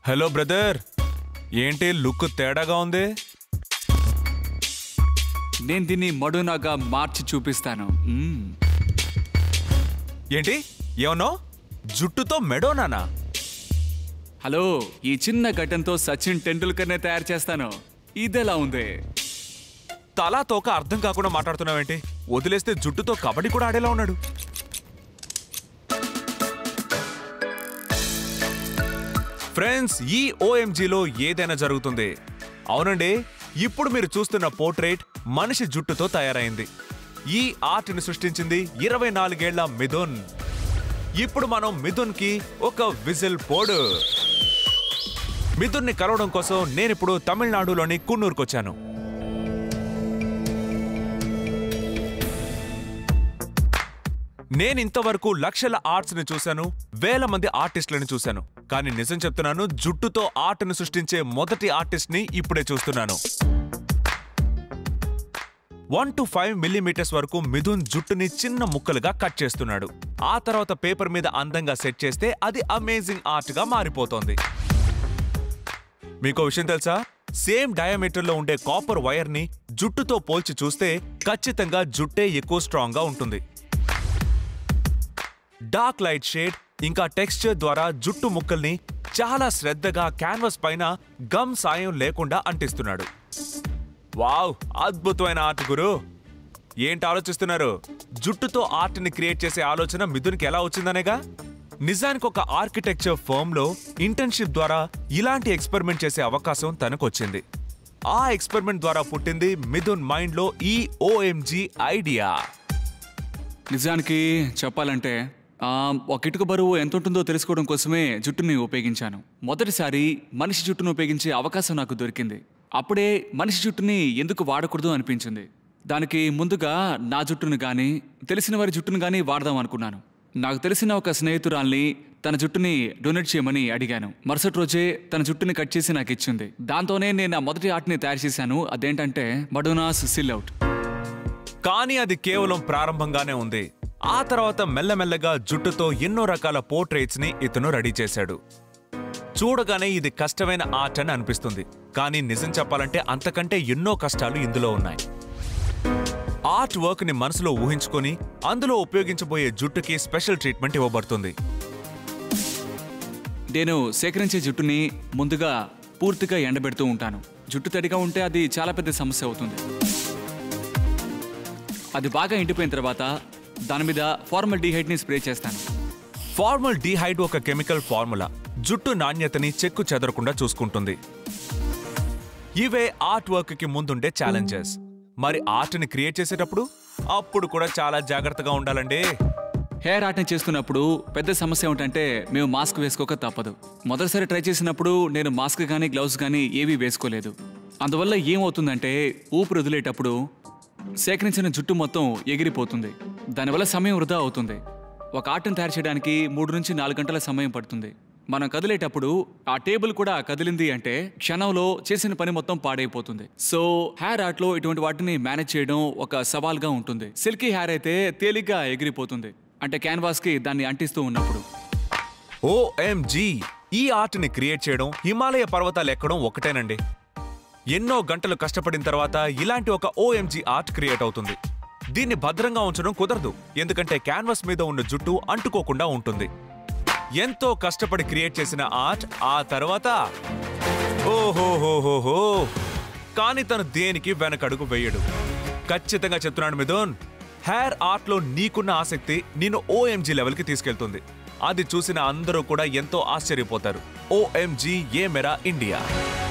Hello brother ఏంటి look తేడాగా ఉంది నేను దీన్ని మడునాగా మార్చి చూపిస్తాను మ్మ్. ఏంటి ఏమన్నో జుట్టుతో మెడోనానా హలో ఈ చిన్న ఘటనతో సచిన్ టెండూల్కర్నే తయారు చేస్తాను ఇదెలా ఉంది తలా తోక అర్థం కాకుండా మాట్లాడుతున్నావేంటి వదిలేస్తే జుట్టుతో కబడ్డీ కూడా ఆడేలా ఉన్నాడు ఫ్రెండ్స్ ఈ ఓఎంజీలో ఏదైనా జరుగుతుంది అవునండి ఇప్పుడు మీరు చూస్తున్న పోర్ట్రేట్ మనిషి జుట్టుతో తయారైంది ఈ ఆర్ట్ని సృష్టించింది ఇరవై నాలుగేళ్ల మిథున్ ఇప్పుడు మనం మిథున్ కి ఒక విజిల్ పోడు మిథున్ని కలవడం కోసం నేనిప్పుడు తమిళనాడులోని కున్నూరుకొచ్చాను నేను ఇంతవరకు లక్షల ఆర్ట్స్ ని చూశాను వేల మంది ఆర్టిస్టులను చూశాను కానీ నిజం చెప్తున్నాను జుట్టుతో ఆర్ట్ ని సృష్టించే మొదటి ఆర్టిస్ట్ ని ఇప్పుడే చూస్తున్నాను వన్ టు ఫైవ్ మిల్లీమీటర్స్ వరకు మిథున్ జుట్టుని చిన్న ముక్కలుగా కట్ చేస్తున్నాడు ఆ తర్వాత పేపర్ మీద అందంగా సెట్ చేస్తే అది అమేజింగ్ ఆర్ట్ గా మారిపోతోంది మీకో విషయం తెలుసా సేమ్ డయామీటర్ లో ఉండే కాపర్ వైర్ ని జుట్టుతో పోల్చి చూస్తే ఖచ్చితంగా జుట్టే ఎక్కువ స్ట్రాంగ్ గా ఉంటుంది డార్క్ లైట్ షేడ్ ఇంకా టెక్స్చర్ ద్వారా జుట్టు ముక్కల్ని చాలా శ్రద్ధగా క్యాన్వాస్ పైన గమ్ సాయం లేకుండా అంటిస్తున్నాడు వావ్ అద్భుతమైన ఆర్ట్ గురు ఏంటి ఆలోచిస్తున్నారు జుట్టుతో ఆర్ట్ ని క్రియేట్ చేసే ఆలోచన మిథున్కి ఎలా వచ్చిందనేగా నిజానికి ఒక ఆర్కిటెక్చర్ ఫర్మ్ లో ఇంటర్న్షిప్ ద్వారా ఇలాంటి ఎక్స్పెరిమెంట్ చేసే అవకాశం తనకు వచ్చింది ఆ ఎక్స్పెరిమెంట్ ద్వారా పుట్టింది మిథున్ మైండ్ లో ఈ ఓఎంజీ ఐడియా నిజానికి చెప్పాలంటే ఆ, ఒక ఇటుక బరువు ఎంత ఉంటుందో తెలుసుకోవడం కోసమే జుట్టుని ఉపయోగించాను మొదటిసారి మనిషి జుట్టును ఉపయోగించే అవకాశం నాకు దొరికింది అప్పుడే మనిషి జుట్టుని ఎందుకు వాడకూడదు అనిపించింది దానికి ముందుగా నా జుట్టును కానీ తెలిసిన వారి జుట్టును కానీ వాడదాం అనుకున్నాను నాకు తెలిసిన ఒక స్నేహితురాల్ని తన జుట్టుని డొనేట్ చేయమని అడిగాను మరుసటి రోజే తన జుట్టుని కట్ చేసి నాకు ఇచ్చింది దాంతోనే నేను ఆ మొదటి ఆర్ట్ని తయారు చేశాను అదేంటంటే మడోనాస్ సిల్ అవుట్ కానీ అది కేవలం ప్రారంభంగానే ఉంది ఆ తర్వాత మెల్లమెల్లగా జుట్టుతో ఎన్నో రకాల పోర్ట్రేట్స్ ని ఇతను రెడీ చేశాడు చూడగానే ఇది కష్టమైన ఆర్ట్ అని అనిపిస్తుంది కానీ నిజం చెప్పాలంటే అంతకంటే ఎన్నో కష్టాలు ఇందులో ఉన్నాయి ఆర్ట్ వర్క్ ని మనసులో ఊహించుకొని అందులో ఉపయోగించబోయే జుట్టుకి స్పెషల్ ట్రీట్మెంట్ ఇవ్వబడుతుంది నేను సేకరించే జుట్టుని ముందుగా పూర్తిగా ఎండబెడుతూ ఉంటాను జుట్టు తడిగా ఉంటే అది చాలా పెద్ద సమస్య అవుతుంది అది బాగా ఎండిపోయిన తర్వాత దాని మీద ఫార్మల్ ని స్ప్రే చేస్తాను ఫార్మల్ డీహైడ్ ఒక కెమికల్ ఫార్ములా జుట్టు నాణ్యతని చెక్కు చెదరకుండా చూసుకుంటుంది ఇవే ఆర్ట్ వర్క్ కి ముందుండే ఛాలెంజెస్ మరి ఆర్ట్ ని క్రియేట్ చేసేటప్పుడు అప్పుడు కూడా చాలా జాగ్రత్తగా ఉండాలండి హెయిర్ ఆర్ట్ని చేస్తున్నప్పుడు పెద్ద సమస్య ఏమిటంటే మేము మాస్క్ వేసుకోక తప్పదు మొదటిసారి ట్రై చేసినప్పుడు నేను మాస్క్ కానీ గ్లౌస్ కానీ ఏవీ వేసుకోలేదు అందువల్ల ఏమవుతుందంటే ఊపిరి వదిలేటప్పుడు సేకరించిన జుట్టు మొత్తం ఎగిరిపోతుంది దానివల్ల సమయం వృధా అవుతుంది ఒక ఆర్ట్ని తయారు చేయడానికి మూడు నుంచి నాలుగు గంటల సమయం పడుతుంది మనం కదిలేటప్పుడు ఆ టేబుల్ కూడా కదిలింది అంటే క్షణంలో చేసిన పని మొత్తం పాడైపోతుంది సో హెయిర్ ఆర్ట్ లో ఇటువంటి వాటిని మేనేజ్ చేయడం ఒక సవాల్గా ఉంటుంది సిల్కీ హెయిర్ అయితే తేలిగ్గా ఎగిరిపోతుంది అంటే క్యాన్వాస్ కి దాన్ని అంటిస్తూ ఉన్నప్పుడు ఓఎంజీ ఈ ఆర్ట్ ని క్రియేట్ చేయడం హిమాలయ పర్వతాలు ఎక్కడం ఒకటేనండి ఎన్నో గంటలు కష్టపడిన తర్వాత ఇలాంటి ఒక ఓఎంజీ ఆర్ట్ క్రియేట్ అవుతుంది దీన్ని భద్రంగా ఉంచడం కుదరదు ఎందుకంటే క్యాన్వాస్ మీద ఉన్న జుట్టు అంటుకోకుండా ఉంటుంది ఎంతో కష్టపడి క్రియేట్ చేసిన ఆర్ట్ ఆ తర్వాత ఓహోహోహోహో కానీ తను దేనికి వెనకడుగు వేయడు ఖచ్చితంగా చెప్తున్నాడు మిథున్ హెయిర్ ఆర్ట్ లో నీకున్న ఆసక్తి నిన్ను ఓఎంజీ లెవెల్ కి తీసుకెళ్తుంది అది చూసిన అందరూ కూడా ఎంతో ఆశ్చర్యపోతారు ఓఎంజీ ఏ మెరా ఇండియా